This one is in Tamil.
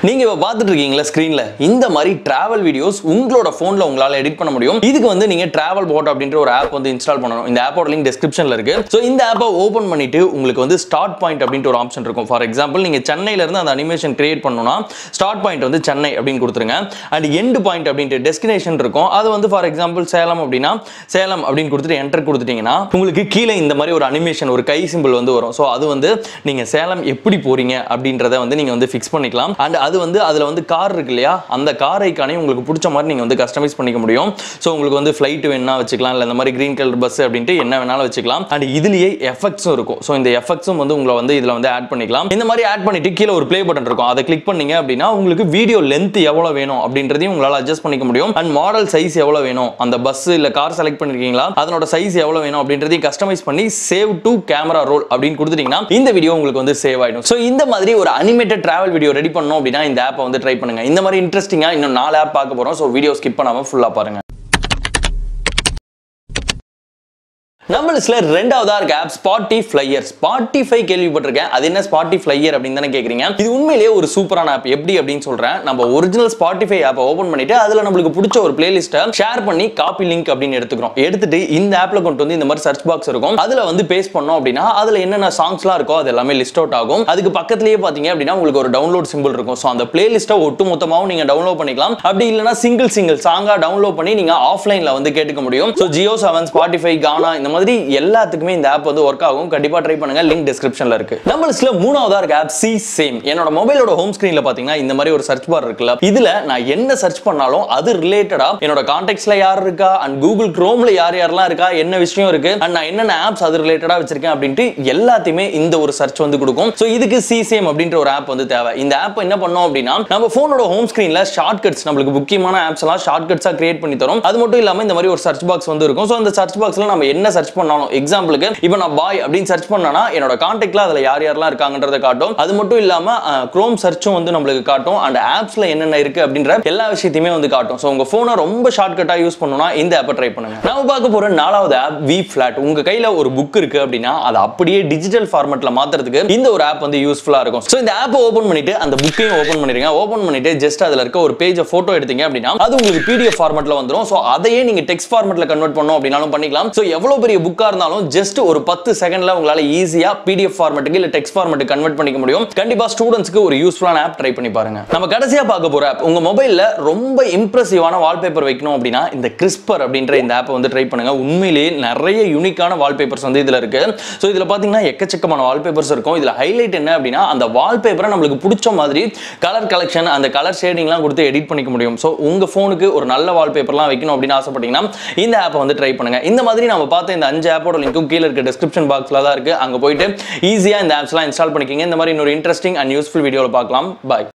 நீங்க இப்ப பார்த்துட்டு இருக்கீங்களா ஸ்கிரீன்ல இந்த மாதிரி டிராவல் வீடியோஸ் உங்களோட போன்ல உங்களால எடிட் பண்ண முடியும் இதுக்கு வந்து நீங்க டிராவல் போட் அப்படின்ற ஒரு ஆப் வந்து இன்ஸ்டால் பண்ணணும் இந்த ஆப்போட லிங்க் டிஸ்கிரிப்ஷன்ல இருக்கு ஸோ இந்த ஆப்பை ஓபன் பண்ணிட்டு உங்களுக்கு வந்து ஸ்டார்ட் பாயிண்ட் அப்படின்ற ஒரு ஆப்ஷன் இருக்கும் ஃபார் எக்ஸாம்பிள் நீங்க சென்னையில இருந்து அந்த அனிமேஷன் கிரியேட் பண்ணணும்னா ஸ்டார்ட் பாயிண்ட் வந்து சென்னை அப்படின்னு கொடுத்துருங்க அண்ட் எண்டு பாயிண்ட் அப்படின்ட்டு டெஸ்டினேஷன் இருக்கும் அது வந்து ஃபார் எக்ஸாம்பிள் சேலம் அப்படின்னா சேலம் அப்படின்னு கொடுத்துட்டு என்டர் கொடுத்துட்டீங்கன்னா உங்களுக்கு கீழே இந்த மாதிரி ஒரு அனிமேஷன் ஒரு கை சிம்பிள் வந்து வரும் ஸோ அது வந்து நீங்க சேலம் எப்படி போறீங்க அப்படின்றத வந்து நீங்க வந்து ஃபிக்ஸ் பண்ணிக்கலாம் அண்ட் அது வந்து அதுல வந்து கார் இருக்கு இல்லையா அந்த கார் ஐக்கானே உங்களுக்கு பிடிச்ச மாதிரி நீங்க வந்து கஸ்டமைஸ் பண்ணிக்க முடியும் ஸோ உங்களுக்கு வந்து ஃபிளைட் வேணா வச்சுக்கலாம் இல்லை இந்த மாதிரி கிரீன் கலர் பஸ் அப்படின்ட்டு என்ன வேணாலும் வச்சுக்கலாம் அண்ட் இதுலயே எஃபெக்ட்ஸும் இருக்கும் ஸோ இந்த எஃபெக்ட்ஸும் வந்து உங்களை வந்து இதுல வந்து ஆட் பண்ணிக்கலாம் இந்த மாதிரி ஆட் பண்ணிட்டு கீழே ஒரு ப்ளே பட்டன் இருக்கும் அதை கிளிக் பண்ணீங்க அப்படின்னா உங்களுக்கு வீடியோ லென்த் எவ்வளவு வேணும் அப்படின்றதையும் உங்களால அட்ஜஸ்ட் பண்ணிக்க முடியும் அண்ட் மாடல் சைஸ் எவ்வளவு வேணும் அந்த பஸ் இல்ல கார் செலக்ட் பண்ணிருக்கீங்களா அதனோட சைஸ் எவ்வளவு வேணும் அப்படின்றதையும் கஸ்டமைஸ் பண்ணி சேவ் டு கேமரா ரோல் அப்படின்னு கொடுத்துட்டீங்கன்னா இந்த வீடியோ உங்களுக்கு வந்து சேவ் ஆயிடும் ஸோ இந்த மாதிரி ஒரு அனிமேட்டட் டிராவல் வீடியோ ரெடி பண்ணோம் அப்படின்னா இந்த ஆப்பை வந்து ட்ரை பண்ணுங்க இந்த மாதிரி இன்ட்ரெஸ்டிங்கா இன்னும் நாலு ஆப் பார்க்க போறோம் ஸோ வீடியோ ஸ்கிப் பண்ணாம ஃபுல்லா பாருங்க நம்ம லிஸ்ட்ல ரெண்டாவதா இருக்க ஆப் ஸ்பாட்டி ஃபிளையர் ஸ்பாட்டிஃபை கேள்விப்பட்டிருக்கேன் அது என்ன ஸ்பாட்டி ஃபிளையர் அப்படின்னு தானே கேக்குறீங்க இது உண்மையிலேயே ஒரு சூப்பரான ஆப் எப்படி அப்படின்னு சொல்றேன் நம்ம ஒரிஜினல் ஸ்பாட்டிஃபை ஆப்பை ஓபன் பண்ணிட்டு அதுல நம்மளுக்கு பிடிச்ச ஒரு பிளேலிஸ்ட்டை ஷேர் பண்ணி காப்பி லிங்க் அப்படின்னு எடுத்துக்கிறோம் எடுத்துட்டு இந்த ஆப்ல கொண்டு வந்து இந்த மாதிரி சர்ச் பாக்ஸ் இருக்கும் அதுல வந்து பேஸ்ட் பண்ணோம் அப்படின்னா அதுல என்னென்ன சாங்ஸ்லாம் இருக்கோ அது எல்லாமே லிஸ்ட் அவுட் ஆகும் அதுக்கு பக்கத்துலயே பாத்தீங்க அப்படின்னா உங்களுக்கு ஒரு டவுன்லோட் சிம்பிள் இருக்கும் ஸோ அந்த பிளேலிஸ்ட்டை ஒட்டு மொத்தமாவும் நீங்க டவுன்லோட் பண்ணிக்கலாம் அப்படி இல்லைன்னா சிங்கிள் சிங்கிள் சாங்கா டவுன்லோட் பண்ணி நீங்க ஆஃப்லைன்ல வந்து கேட்டுக்க முடியும் so JioSaavn Spotify Gaana இந்த மாதிரி எல்லாத்துக்குமே இந்த ஆப் வந்து ஒர்க் ஆகும் கண்டிப்பா ட்ரை பண்ணுங்க லிங்க் டிஸ்கிரிப்ஷன்ல இருக்கு நம்ம லிஸ்ட்ல மூணாவதா இருக்க ஆப் சி சேம் என்னோட மொபைலோட ஹோம் ஸ்கிரீன்ல பாத்தீங்கன்னா இந்த மாதிரி ஒரு சர்ச் பார் இருக்குல்ல இதுல நான் என்ன சர்ச் பண்ணாலும் அது ரிலேட்டடா என்னோட கான்டாக்ட்ஸ்ல யார் இருக்கா அண்ட் கூகுள் குரோம்ல யார் யாரெல்லாம் இருக்கா என்ன விஷயம் இருக்கு அண்ட் நான் என்னென்ன ஆப்ஸ் அது ரிலேட்டடா வச்சிருக்கேன் அப்படின்ட்டு எல்லாத்தையுமே இந்த ஒரு சர்ச் வந்து கொடுக்கும் ஸோ இதுக்கு சி சேம் அப்படின்ற ஒரு ஆப் வந்து தேவை இந்த ஆப் என்ன பண்ணோம் அப்படின்னா நம்ம போனோட ஹோம் ஸ்கிரீன்ல ஷார்ட் கட்ஸ் நம்மளுக்கு முக்கியமான ஆப்ஸ் எல்லாம் ஷார்ட் கட்ஸா கிரியேட் பண்ணி தரும் அது மட்டும் இல்லாம இந்த மாதிரி ஒரு சர்ச் பாக்ஸ் வந்து இருக்கும் ஸோ அந்த சர்ச் பாக்ஸ்ல நம்ம என்ன சர்ச் பண்ணாலும் எக்ஸாம்பிளுக்கு இப்போ நான் பாய் அப்படின்னு சர்ச் பண்ணனா என்னோட கான்டாக்ட்ல அதுல யார் யாரெல்லாம் இருக்காங்கன்றதை காட்டும் அது மட்டும் இல்லாம குரோம் சர்ச்சும் வந்து நம்மளுக்கு காட்டும் அண்ட் ஆப்ஸ்ல என்னென்ன இருக்கு அப்படின்ற எல்லா விஷயத்தையுமே வந்து காட்டும் ஸோ உங்க போனை ரொம்ப ஷார்ட்கட்டா யூஸ் பண்ணணும்னா இந்த ஆப்பை ட்ரை பண்ணுங்க நம்ம பார்க்க போற நாலாவது ஆப் வி ஃபிளாட் உங்க கையில ஒரு புக் இருக்கு அப்படின்னா அதை அப்படியே டிஜிட்டல் ஃபார்மேட்ல மாத்துறதுக்கு இந்த ஒரு ஆப் வந்து யூஸ்ஃபுல்லா இருக்கும் ஸோ இந்த ஆப்பை ஓபன் பண்ணிட்டு அந்த புக்கையும் ஓபன் பண்ணிருங்க ஓபன் பண்ணிட்டு ஜஸ்ட் அதுல இருக்க ஒரு பேஜை போட்டோ எடுத்தீங்க அப்படின்னா அது உங்களுக்கு பிடிஎஃப் ஃபார்மேட்ல வந்துரும் ஸோ அதையே நீங்க டெக்ஸ்ட் ஃபார்மேட்ல கன்வெர்ட் பண்ணணும் அப்படின்னாலும் பண்ணிக்கலாம் ஸோ எவ்வளவு பெரிய புக்கா இருந்தாலும் ஜஸ்ட் ஒரு பத்து செகண்ட்ல உங்களால ஈஸியா பிடிஎஃப் ஃபார்மேட்டுக்கு இல்ல டெக்ஸ்ட் ஃபார்மேட்டுக்கு கன்வெர்ட் பண்ணிக்க முடியும் கண்டிப்பா ஸ்டூடெண்ட்ஸ்க்கு ஒரு யூஸ்ஃபுல்லான ஆப் ட்ரை பண்ணி பாருங்க நம்ம கடைசியா பார்க்க போற ஆப் உங்க மொபைல்ல ரொம்ப இம்ப்ரெசிவான வால்பேப்பர் வைக்கணும் அப்படின்னா இந்த கிறிஸ்பர் அப்படின்ற இந்த ஆப்பை வந்து ட்ரை பண்ணுங்க உண்மையிலேயே நிறைய யூனிக்கான வால்பேப்பர்ஸ் வந்து இதுல இருக்கு ஸோ இதுல பாத்தீங்கன்னா எக்கச்சக்கமான வால்பேப்பர்ஸ் இருக்கும் இதுல ஹைலைட் என்ன அப்படின்னா அந்த வால்பேப்பரை நம்மளுக்கு பிடிச்ச மாதிரி கலர் கலெக்ஷன் அந்த கலர் ஷேடிங்லாம் கொடுத்து எடிட் பண்ணிக்க முடியும் ஸோ உங்க ஃபோனுக்கு ஒரு நல்ல வால்பேப்பர்லாம் வைக்கணும் அப்படின்னு ஆசைப்பட்டீங்கன்னா இந்த ஆப்பை வந்து ட்ரை பண்ணுங்க இந்த மாதிரி நம்ம பார்த்த இந்த அஞ்சு ஆப்போட லிங்க்கும் கீழே இருக்க டிஸ்கிரிப்ஷன் பாக்ஸ்ல தான் இருக்கு அங்க போயிட்டு ஈஸியா இந்த ஆப்ஸ்லாம் இன்ஸ்டால் பண்ணிக்கிங்க இந்த மாதிரி இன்னொரு இன்ட்ரெஸ்டிங் அண்ட் யூஸ்ஃபுல் வீடியோவில் பார்க்கலாம் பாய்